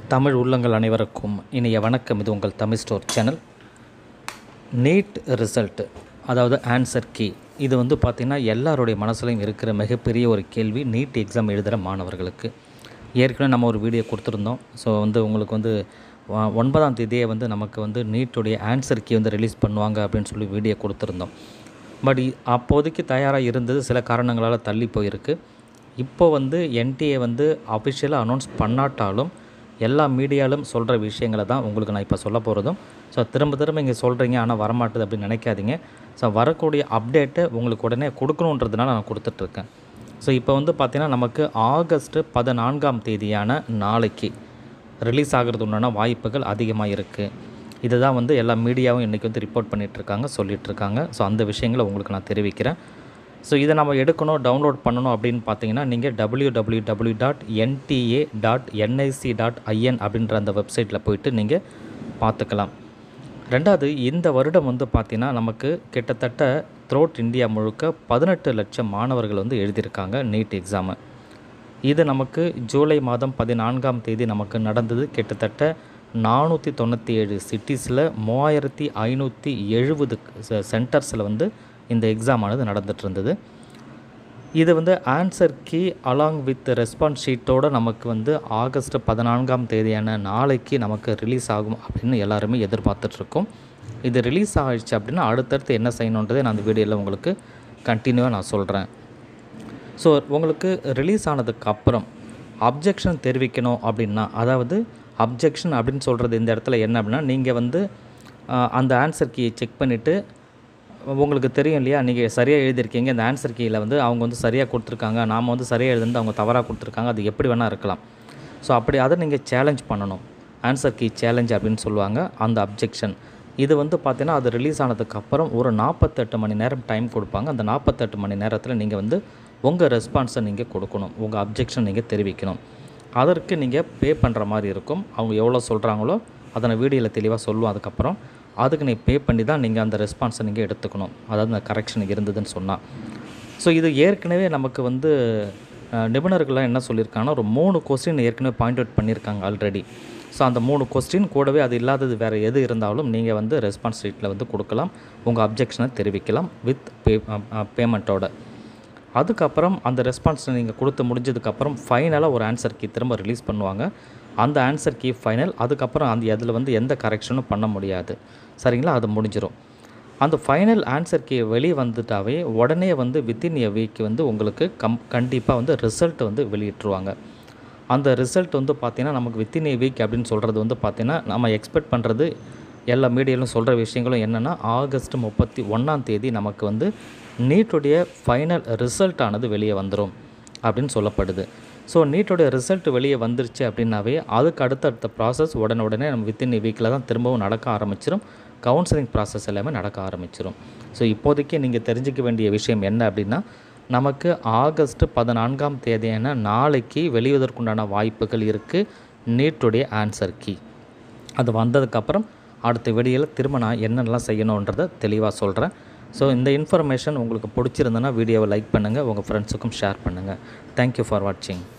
தமிழ் உள்ளங்கள் அனைவருக்கும் இனிய வணக்கம் இது உங்கள் Tamil store channel NEET result அதாவது ஆன்சர் கீ இது வந்து பார்த்திங்கன்னா எல்லாருடைய மனசுலையும் இருக்கிற மிகப்பெரிய ஒரு கேள்வி நீட் எக்ஸாம் எழுதுகிற மாணவர்களுக்கு ஏற்கனவே நம்ம ஒரு வீடியோ கொடுத்துருந்தோம் ஸோ வந்து உங்களுக்கு வந்து ஒ- ஒன்பதாம் தேதியே வந்து நமக்கு வந்து நீட்டுடைய ஆன்சர் கீ வந்து ரிலீஸ் பண்ணுவாங்க அப்படின்னு சொல்லி வீடியோ கொடுத்துருந்தோம் பட் இ- அப்போதைக்கு தயாராக இருந்தது சில காரணங்களால் தள்ளி போயிருக்கு இப்போ வந்து என்டிஏ வந்து அஃபிஷியலாக அனௌன்ஸ் பண்ணாட்டாலும் எல்லா மீடியாலும் சொல்கிற விஷயங்களை தான் உங்களுக்கு நான் இப்போ சொல்ல போகிறதும் ஸோ திரும்ப திரும்ப இங்கே சொல்கிறீங்க ஆனால் வரமாட்டுது அப்படின்னு நினைக்காதீங்க ஸோ வரக்கூடிய அப்டேட்டை உங்களுக்கு உடனே கொடுக்கணுன்றதுனால நான் கொடுத்துட்ருக்கேன் ஸோ இப்போ வந்து பார்த்திங்கன்னா நமக்கு ஆகஸ்ட் பதினான்காம் தேதியான நாளைக்கு ரிலீஸ் ஆகிறது உண்டான வாய்ப்புகள் அதிகமாக இருக்குது இதுதான் வந்து எல்லா மீடியாவும் இன்றைக்கி வந்து ரிப்போர்ட் பண்ணிகிட்ருக்காங்க சொல்லிகிட்ருக்காங்க ஸோ அந்த விஷயங்களை உங்களுக்கு நான் தெரிவிக்கிறேன் ஸோ இதை நம்ம எடுக்கணும் டவுன்லோட் பண்ணணும் அப்படின்னு பார்த்தீங்கன்னா நீங்கள் W W W dot NTA dot NIC dot IN அப்படின்ற அந்த வெப்சைட்டில் போயிட்டு நீங்கள் பார்த்துக்கலாம் ரெண்டாவது இந்த வருடம் வந்து பார்த்திங்கன்னா நமக்கு கிட்டத்தட்ட த்ரோட் இந்தியா முழுக்க பதினெட்டு லட்சம் மாணவர்கள் வந்து எழுதியிருக்காங்க நீட் எக்ஸாமு இது நமக்கு ஜூலை மாதம் பதினான்காம் தேதி நமக்கு நடந்தது கிட்டத்தட்ட நானூற்றி தொண்ணூற்றி ஏழு சிட்டிஸில் மூவாயிரத்தி ஐநூற்றி எழுபது சென்டர்ஸில் வந்து இந்த எக்ஸாம் ஆனது நடந்துட்டு இருந்தது இது வந்து answer key along with response ஷீட்டோடு நமக்கு வந்து ஆகஸ்ட் பதினான்காம் தேதியான நாளைக்கு நமக்கு ரிலீஸ் ஆகும் அப்படின்னு எல்லாருமே எதிர்பார்த்துட்ருக்கோம் இது ரிலீஸ் ஆகிடுச்சு அப்படின்னா அடுத்தடுத்து என்ன செய்யணுன்றதை நான் அந்த வீடியோவில் உங்களுக்கு கண்டினியூவாக நான் சொல்கிறேன் ஸோ உங்களுக்கு ரிலீஸ் ஆனதுக்கு அப்புறம் அப்ஜெக்ஷன் தெரிவிக்கணும் அப்படின்னா அதாவது அப்ஜெக்ஷன் அப்படின்னு சொல்கிறது இந்த இடத்துல என்ன அப்படின்னா நீங்கள் வந்து ஆஹ், அந்த ஆன்சர் கீயை செக் பண்ணிவிட்டு உங்களுக்கு தெரியும் இல்லையா நீங்கள் சரியாக எழுதியிருக்கீங்க இந்த ஆன்சர் கீயில் வந்து அவங்க வந்து சரியாக கொடுத்துருக்காங்க நாம் வந்து சரியாக எழுதுனது அவங்க தவறாக கொடுத்துருக்காங்க அது எப்படி வேணால் இருக்கலாம் ஸோ அப்படி அதை நீங்கள் சேலஞ்ச் பண்ணணும் ஆன்சர் கீ சேலஞ்ச் அப்படின்னு சொல்லுவாங்க அந்த அப்ஜெக்ஷன் இது வந்து பார்த்தீங்கன்னா அது ரிலீஸ் ஆனதுக்கப்புறம் ஒரு நாற்பத்தெட்டு மணி நேரம் டைம் கொடுப்பாங்க அந்த நாற்பத்தெட்டு மணி நேரத்தில் நீங்கள் வந்து உங்கள் ரெஸ்பான்ஸை நீங்கள் கொடுக்கணும் உங்கள் அப்ஜெக்ஷன் நீங்கள் தெரிவிக்கணும் அதற்கு நீங்கள் பே பண்ணுற மாதிரி இருக்கும் அவங்க எவ்வளோ சொல்கிறாங்களோ அதை நான் வீடியோவில் தெளிவாக சொல்லுவோம் அதுக்கப்புறம் அதுக்கு நீ பே பண்ணி தான் நீங்கள் அந்த ரெஸ்பான்ஸை நீங்கள் எடுத்துக்கணும் அதாவது அந்த கரெக்ஷன் இருந்ததுன்னு சொன்னால் ஸோ இது ஏற்கனவே நமக்கு வந்து அஹ், நிபுணர்கள்லாம் என்ன சொல்லியிருக்காங்கன்னா ஒரு மூணு கொஸ்டின் ஏற்கனவே பாயிண்ட் அவுட் பண்ணியிருக்காங்க ஆல்ரெடி ஸோ அந்த மூணு கொஸ்டின் கூடவே அது இல்லாதது வேறு எது இருந்தாலும் நீங்கள் வந்து ரெஸ்பான்ஸ் ஷீட்டில் வந்து கொடுக்கலாம் உங்கள் அப்ஜெக்ஷனை தெரிவிக்கலாம் வித் பே பேமெண்ட்டோட அதுக்கப்புறம் அந்த ரெஸ்பான்ஸ் நீங்கள் கொடுத்து முடிஞ்சதுக்கப்புறம் ஃபைனலாக ஒரு ஆன்சர் கீ திரும்ப ரிலீஸ் பண்ணுவாங்க அந்த ஆன்சர் கீ ஃபைனல் அதுக்கப்புறம் அந்த அதில் வந்து எந்த கரெக்ஷனும் பண்ண முடியாது சரிங்களா அது முடிஞ்சிடும் அந்த ஃபைனல் ஆன்சர் கீ வெளியே வந்துட்டாவே உடனே வந்து வித்தின் எ வீக் வந்து உங்களுக்கு கம் கண்டிப்பாக வந்து ரிசல்ட் வந்து வெளியிட்டுருவாங்க அந்த ரிசல்ட் வந்து பார்த்திங்கன்னா நமக்கு வித்தின் ஏ வீக் அப்படின்னு சொல்கிறது வந்து பார்த்திங்கன்னா நம்ம எக்ஸ்பெக்ட் பண்ணுறது எல்லா மீடியாலும் சொல்கிற விஷயங்களும் என்னென்னா ஆகஸ்ட் முப்பத்தி ஒன்றாம் தேதி நமக்கு வந்து நீட்டுடைய ஃபைனல் ரிசல்ட் ஆனது வெளியே வந்துடும் அப்படின்னு சொல்லப்படுது ஸோ நீட்டுடைய ரிசல்ட் வெளியே வந்துருச்சு அப்படின்னாவே அதுக்கு அடுத்தடுத்த ப்ராசஸ் உடனே உடனே நம்ம வித்தின் ஏ வீக்கில் தான் திரும்பவும் நடக்க ஆரம்பிச்சிடும் கவுன்சிலிங் ப்ராசஸ் எல்லாமே நடக்க ஆரம்பிச்சிடும் ஸோ இப்போதைக்கு நீங்கள் தெரிஞ்சுக்க வேண்டிய விஷயம் என்ன அப்படின்னா நமக்கு ஆகஸ்ட் பதினான்காம் தேதியான நாளைக்கு வெளிவதற்குண்டான வாய்ப்புகள் இருக்குது நீட்டுடைய ஆன்சர் கீ அது வந்ததுக்கப்புறம் அடுத்த வெளியில் திரும்ப நான் என்னென்னலாம் செய்யணுன்றதை தெளிவாக சொல்கிறேன் ஸோ இந்த இன்ஃபர்மேஷன் உங்களுக்கு பிடிச்சிருந்ததுன்னா வீடியோவை லைக் பண்ணுங்கள் உங்கள் ஃப்ரெண்ட்ஸுக்கும் ஷேர் பண்ணுங்கள் தேங்க்யூ ஃபார் வாட்சிங்